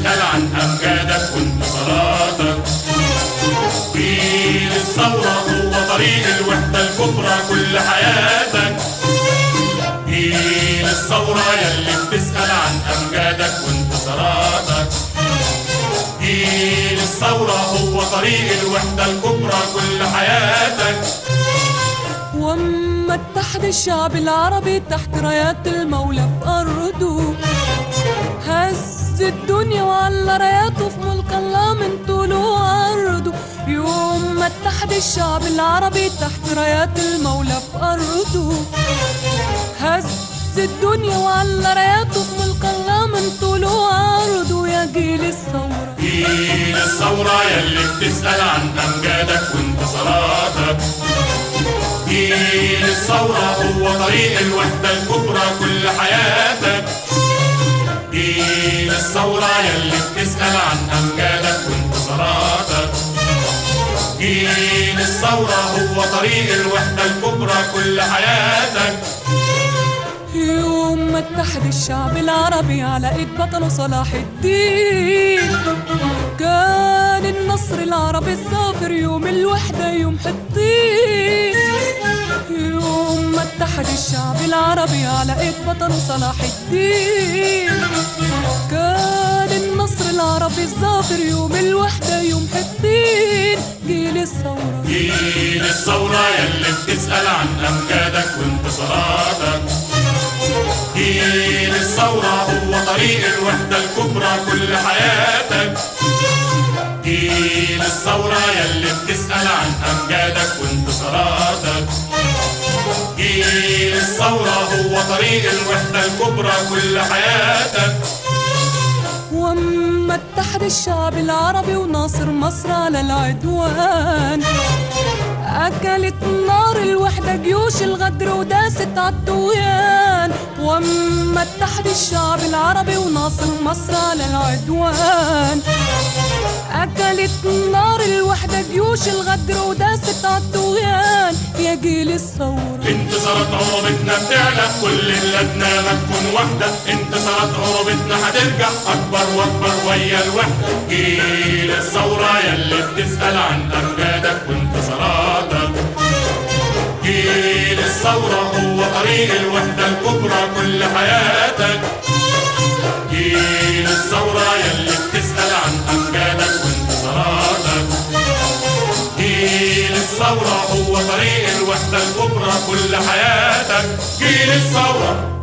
بتسأل عن أمجادك وانتصاراتك جيل الثورة هو طريق الوحدة الكبرى كل حياتك جيل الثورة يلي بتسأل عن أمجادك وانتصاراتك جيل الثورة هو طريق الوحدة الكبرى كل حياتك واما اتحد الشعب العربي تحت رايات المولى في ارضه هز الدنيا وعلى راياته في ملك الله من طوله وعرضه يوم ما اتحد الشعب العربي تحت رايات المولى في ارضه هز الدنيا وعلى راياته في ملك الله من طوله وعرضه يا جيل الثوره جيل الثورة يلي بتسأل عن أمجادك وانتصاراتك جيل الثورة هو طريق الوحدة الكبرى كل حياتك جيل الثورة يلي بتسأل عن أمجادك وانتصاراتك جيل الثورة هو طريق الوحدة الكبرى كل حياتك يوم ما اتحد الشعب العربي على ايد بطله صلاح الدين كان النصر العربي الظافر يوم الوحدة يوم حطين يوم ما اتحد الشعب العربي على ايد بطله صلاح الدين كان النصر العربي الظافر يوم الوحدة يوم حطين جيل الثورة جيل الثورة يلي بتسأل عن أمجادك وانتصاراتك جيل الثورة هو طريق الوحدة الكبرى كل حياتك جيل الثورة يلي بتسأل عن أمجادك وانتصاراتك جيل الثورة هو طريق الوحدة الكبرى كل حياتك واما اتحد الشعب العربي وناصر مصر على العدوان أكلت نار الوحدة جيوش الغدر وداست عالطغيان واما اتحد الشعب العربي وناصر مصر على العدوان أكلت نار الوحدة جيوش الغدر وداست عالطغيان يا جيل الثورة انتصارات عروبتنا بتعلى كل بلادنا ما تكون واحدة انتصارات عروبتنا هترجع أكبر وأكبر ويا الوحدة جيل الثورة يلي بتسأل عن أمجادك وانتصاراتك جيل الثورة هو طريق الوحدة الكبرى كل حياتك جيل الثورة يلي بتسأل عن أمجادك وانتصاراتك جيل الثورة هو طريق الوحدة الكبرى كل حياتك جيل الثورة